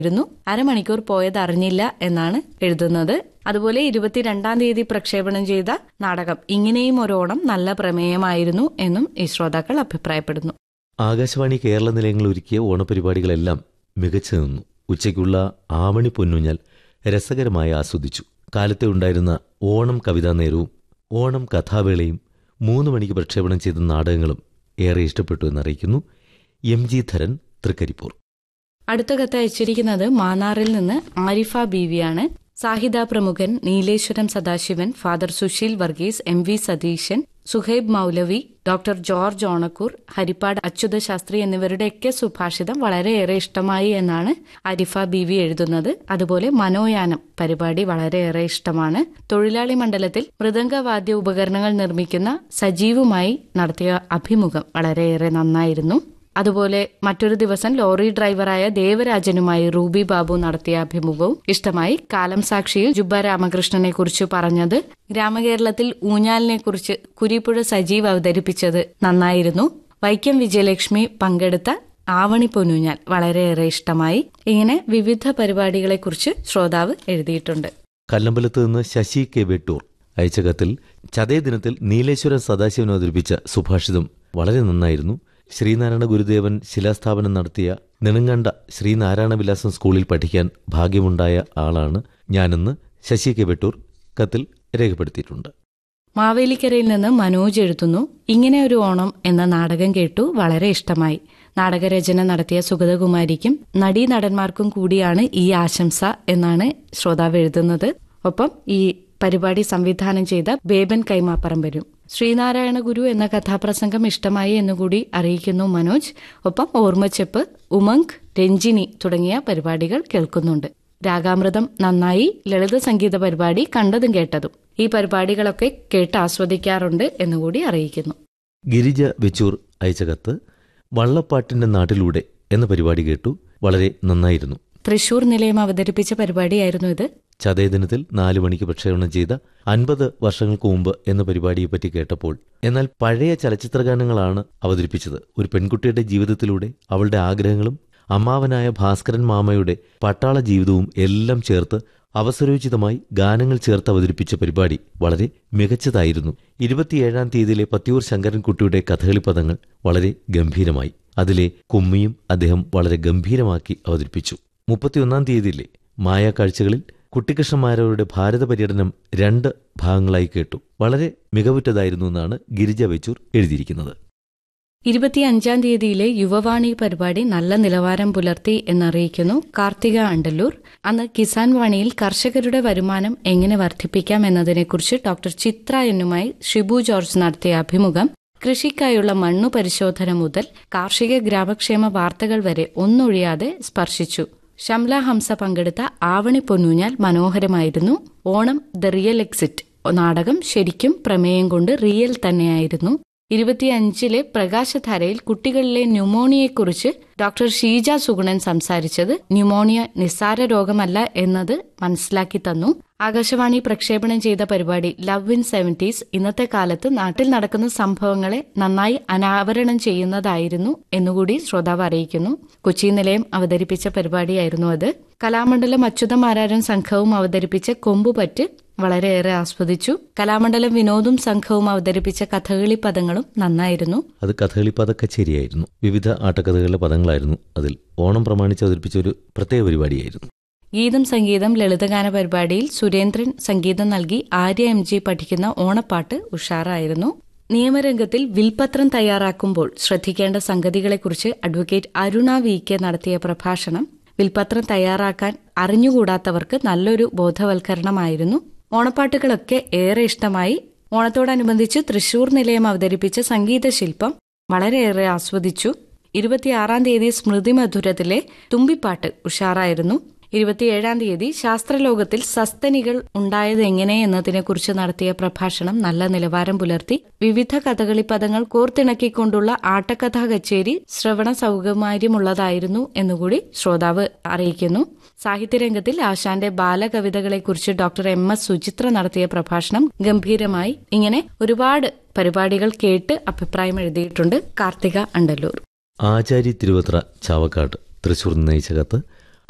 യിരുന്നു അരമണിക്കൂർ പോയത് അറിഞ്ഞില്ല എന്നാണ് എഴുതുന്നത് അതുപോലെ ഇരുപത്തിരണ്ടാം തീയതി പ്രക്ഷേപണം ചെയ്ത നാടകം ഇങ്ങനെയും ഒരു ഓണം നല്ല പ്രമേയമായിരുന്നു എന്നും ഈ ശ്രോതാക്കൾ അഭിപ്രായപ്പെടുന്നു ആകാശവാണി കേരള നിലയങ്ങൾ ഒരുക്കിയ ഓണപരിപാടികളെല്ലാം മികച്ചു നിന്നു ഉച്ചയ്ക്കുള്ള ആവണി പൊന്നുഞ്ഞാൽ രസകരമായി ആസ്വദിച്ചു കാലത്തെ ഉണ്ടായിരുന്ന ഓണം കവിതാ നേരവും ഓണം കഥാവേളയും മൂന്ന് മണിക്ക് പ്രക്ഷേപണം ചെയ്ത നാടകങ്ങളും ഏറെ ഇഷ്ടപ്പെട്ടു എന്നറിയിക്കുന്നു എം ജി ധരൻ തൃക്കരിപ്പൂർ അടുത്ത കത്ത് അയച്ചിരിക്കുന്നത് മാന്നാറിൽ നിന്ന് ആരിഫ ബീവിയാണ് സാഹിത പ്രമുഖൻ Nileshwaram Sadasivan father Susheel Varghese M V Satheesan Suhaib Moulavi doctor George Onakkoor Harippad Achyutha Sastri എന്നിവരുടെയൊക്കെ സുഭാഷിതം വളരെയേറെ ഇഷ്ടമായി എന്നാണ് അരിഫ ബീവി എഴുതുന്നത് അതുപോലെ മനോയാനം പരിപാടി വളരെയേറെ ഇഷ്ടമാണ് തൊഴിലാളി മണ്ഡലത്തിൽ മൃദംഗവാദ്യ ഉപകരണങ്ങൾ നിർമ്മിക്കുന്ന സജീവുമായി നടത്തിയ അഭിമുഖം വളരെയേറെ നന്നായിരുന്നു അതുപോലെ മറ്റൊരു ദിവസം ലോറി ഡ്രൈവറായ ദേവരാജനുമായി റൂബി ബാബു നടത്തിയ അഭിമുഖവും ഇഷ്ടമായി കാലം സാക്ഷിയിൽ ജുബ്ബ രാമകൃഷ്ണനെ കുറിച്ച് പറഞ്ഞത് ഗ്രാമകേരളത്തിൽ ഊഞ്ഞാലിനെ കുറിച്ച് കുരിപ്പുഴ സജീവ് അവതരിപ്പിച്ചത് നന്നായിരുന്നു വൈക്കം വിജയലക്ഷ്മി പങ്കെടുത്ത ആവണി പൊന്നൂഞ്ഞാൽ വളരെയേറെ ഇഷ്ടമായി ഇങ്ങനെ വിവിധ പരിപാടികളെക്കുറിച്ച് ശ്രോതാവ് എഴുതിയിട്ടുണ്ട് കല്ലമ്പലത്ത് നിന്ന് ശശി കെ വെട്ടൂർ അയച്ച കത്തിൽ ചതയ ദിനത്തിൽ നീലേശ്വരൻ സദാശിവൻ അവതരിപ്പിച്ച സുഭാഷിതം വളരെ നന്നായിരുന്നു ശ്രീനാരായണ ഗുരുദേവൻ ശിലാസ്ഥാപനം നടത്തിയ നെടുങ്കണ്ട ശ്രീനാരായണ വിലാസം സ്കൂളിൽ പഠിക്കാൻ ഭാഗ്യമുണ്ടായ ആളാണ് ഞാനെന്ന് ശശി കെ വെട്ടൂർ കത്തിൽ രേഖപ്പെടുത്തിയിട്ടുണ്ട് മാവേലിക്കരയിൽ നിന്ന് മനോജ് എഴുതുന്നു ഇങ്ങനെ ഒരു ഓണം എന്ന നാടകം കേട്ടു വളരെ ഇഷ്ടമായി നാടകരചന നടത്തിയ സുഗതകുമാരിക്കും നടീനടന്മാർക്കും കൂടിയാണ് ഈ ആശംസ എന്നാണ് ശ്രോതാവ് എഴുതുന്നത് ഒപ്പം ഈ പരിപാടി സംവിധാനം ചെയ്ത ബേബൻ കൈമാപ്പറമ്പരും ശ്രീനാരായണ ഗുരു എന്ന കഥാപ്രസംഗം ഇഷ്ടമായി എന്നുകൂടി അറിയിക്കുന്നു മനോജ് ഒപ്പം ഓർമ്മച്ചെപ്പ് ഉമങ്ക് രഞ്ജിനി തുടങ്ങിയ പരിപാടികൾ കേൾക്കുന്നുണ്ട് രാഗാമൃതം നന്നായി ലളിത സംഗീത പരിപാടി കണ്ടതും കേട്ടതും ഈ പരിപാടികളൊക്കെ കേട്ട് ആസ്വദിക്കാറുണ്ട് എന്നുകൂടി അറിയിക്കുന്നു ഗിരിജ വെച്ചൂർ അയച്ച കത്ത് വള്ളപ്പാട്ടിന്റെ നാട്ടിലൂടെ എന്ന പരിപാടി കേട്ടു വളരെ നന്നായിരുന്നു തൃശൂർ നിലയം അവതരിപ്പിച്ച പരിപാടിയായിരുന്നു ഇത് ചതയദിനത്തിൽ നാലു മണിക്ക് പ്രക്ഷേപണം ചെയ്ത അൻപത് വർഷങ്ങൾക്ക് മുമ്പ് എന്ന പരിപാടിയെപ്പറ്റി കേട്ടപ്പോൾ എന്നാൽ പഴയ ചലച്ചിത്രഗാനങ്ങളാണ് അവതരിപ്പിച്ചത് ഒരു പെൺകുട്ടിയുടെ ജീവിതത്തിലൂടെ അവളുടെ ആഗ്രഹങ്ങളും അമ്മാവനായ ഭാസ്കരൻ മാമയുടെ പട്ടാള ജീവിതവും എല്ലാം ചേർത്ത് അവസരോചിതമായി ഗാനങ്ങൾ ചേർത്ത് അവതരിപ്പിച്ച പരിപാടി വളരെ മികച്ചതായിരുന്നു ഇരുപത്തിയേഴാം തീയതിയിലെ പത്തിയൂർ ശങ്കരൻകുട്ടിയുടെ കഥകളിപ്പദങ്ങൾ വളരെ ഗംഭീരമായി അതിലെ കുമ്മിയും അദ്ദേഹം വളരെ ഗംഭീരമാക്കി അവതരിപ്പിച്ചു മുപ്പത്തിയൊന്നാം തീയതിയിലെ മായാക്കാഴ്ചകളിൽ കുട്ടിക്കൃഷ്ണന്മാരുടെ ഭാരത പര്യടനം രണ്ട് ഭാഗങ്ങളായി കേട്ടു വളരെ മികവുറ്റതായിരുന്നു എന്നാണ് ഗിരിജ വെച്ചൂർ എഴുതിയിരിക്കുന്നത് ഇരുപത്തിയഞ്ചാം തീയതിയിലെ യുവവാണി പരിപാടി നല്ല നിലവാരം പുലർത്തി എന്നറിയിക്കുന്നു കാർത്തിക അണ്ടല്ലൂർ അന്ന് കിസാൻ വാണിയിൽ കർഷകരുടെ വരുമാനം എങ്ങനെ വർദ്ധിപ്പിക്കാം എന്നതിനെക്കുറിച്ച് ഡോക്ടർ ചിത്ര എന്നുമായി ഷിബു ജോർജ് നടത്തിയ അഭിമുഖം കൃഷിക്കായുള്ള മണ്ണു പരിശോധന മുതൽ കാർഷിക ഗ്രാമക്ഷേമ വാർത്തകൾ വരെ ഒന്നൊഴിയാതെ സ്പർശിച്ചു ഷംല ഹംസ പങ്കെടുത്ത ആവണി പൊന്നൂഞ്ഞാൽ മനോഹരമായിരുന്നു ഓണം ദ റിയൽ എക്സിറ്റ് നാടകം ശരിക്കും പ്രമേയം കൊണ്ട് റിയൽ തന്നെയായിരുന്നു ഇരുപത്തിയഞ്ചിലെ പ്രകാശധാരയിൽ കുട്ടികളിലെ ന്യൂമോണിയയെക്കുറിച്ച് ഡോക്ടർ ഷീജ സുഗുണൻ സംസാരിച്ചത് ന്യൂമോണിയ നിസ്സാര രോഗമല്ല എന്നത് മനസ്സിലാക്കി തന്നു ആകാശവാണി പ്രക്ഷേപണം ചെയ്ത പരിപാടി ലവ് ഇൻ സെവന്റീസ് ഇന്നത്തെ കാലത്ത് നാട്ടിൽ നടക്കുന്ന സംഭവങ്ങളെ നന്നായി അനാവരണം ചെയ്യുന്നതായിരുന്നു എന്നുകൂടി ശ്രോതാവ് അറിയിക്കുന്നു കൊച്ചി നിലയം അവതരിപ്പിച്ച പരിപാടിയായിരുന്നു അത് കലാമണ്ഡലം അച്യുതമാരാരൻ സംഘവും അവതരിപ്പിച്ച കൊമ്പുപറ്റ് വളരെയേറെ ആസ്വദിച്ചു കലാമണ്ഡലം വിനോദും സംഘവും അവതരിപ്പിച്ച കഥകളി പദങ്ങളും നന്നായിരുന്നു അത് കഥകളി പദക്കച്ചേരിയായിരുന്നു വിവിധ ആട്ടക്കഥകളുടെ പദങ്ങളായിരുന്നു അതിൽ ഓണം പ്രമാണിച്ച് അവതരിപ്പിച്ച ഒരു പ്രത്യേക പരിപാടിയായിരുന്നു ഗീതം സംഗീതം ലളിതഗാന പരിപാടിയിൽ സുരേന്ദ്രൻ സംഗീതം നൽകി ആര്യ എം ജി പഠിക്കുന്ന ഓണപ്പാട്ട് ഉഷാറായിരുന്നു നിയമരംഗത്തിൽ വിൽപത്രം തയ്യാറാക്കുമ്പോൾ ശ്രദ്ധിക്കേണ്ട സംഗതികളെക്കുറിച്ച് അഡ്വക്കേറ്റ് അരുണ വി കെ നടത്തിയ പ്രഭാഷണം വിൽപത്രം തയ്യാറാക്കാൻ അറിഞ്ഞുകൂടാത്തവർക്ക് നല്ലൊരു ബോധവൽക്കരണമായിരുന്നു ഓണപ്പാട്ടുകളൊക്കെ ഏറെ ഇഷ്ടമായി ഓണത്തോടനുബന്ധിച്ച് തൃശൂർ നിലയം അവതരിപ്പിച്ച സംഗീതശില്പം വളരെയേറെ ആസ്വദിച്ചു ഇരുപത്തിയാറാം തീയതി സ്മൃതി മധുരത്തിലെ തുമ്പിപ്പാട്ട് ഉഷാറായിരുന്നു ഇരുപത്തിയേഴാം തീയതി ശാസ്ത്രലോകത്തിൽ സസ്തനികൾ ഉണ്ടായത് എങ്ങനെ എന്നതിനെക്കുറിച്ച് നടത്തിയ പ്രഭാഷണം നല്ല നിലവാരം പുലർത്തി വിവിധ കഥകളി പദങ്ങൾ കോർത്തിണക്കിക്കൊണ്ടുള്ള ആട്ടക്കഥാ കച്ചേരി ശ്രവണ സൗകര്യമുള്ളതായിരുന്നു എന്നുകൂടി ശ്രോതാവ് അറിയിക്കുന്നു സാഹിത്യരംഗത്തിൽ ആശാന്റെ ബാലകവിതകളെക്കുറിച്ച് ഡോക്ടർ എം എസ് സുചിത്ര നടത്തിയ പ്രഭാഷണം ഗംഭീരമായി ഇങ്ങനെ ഒരുപാട് പരിപാടികൾ കേട്ട് അഭിപ്രായം എഴുതിയിട്ടുണ്ട് കാർത്തിക അണ്ടല്ലൂർ ആചാരി തിരുവത്ര ചാവക്കാട് തൃശൂർ നയിച്ച കത്ത്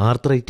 ആർത്രൈറ്റിസ്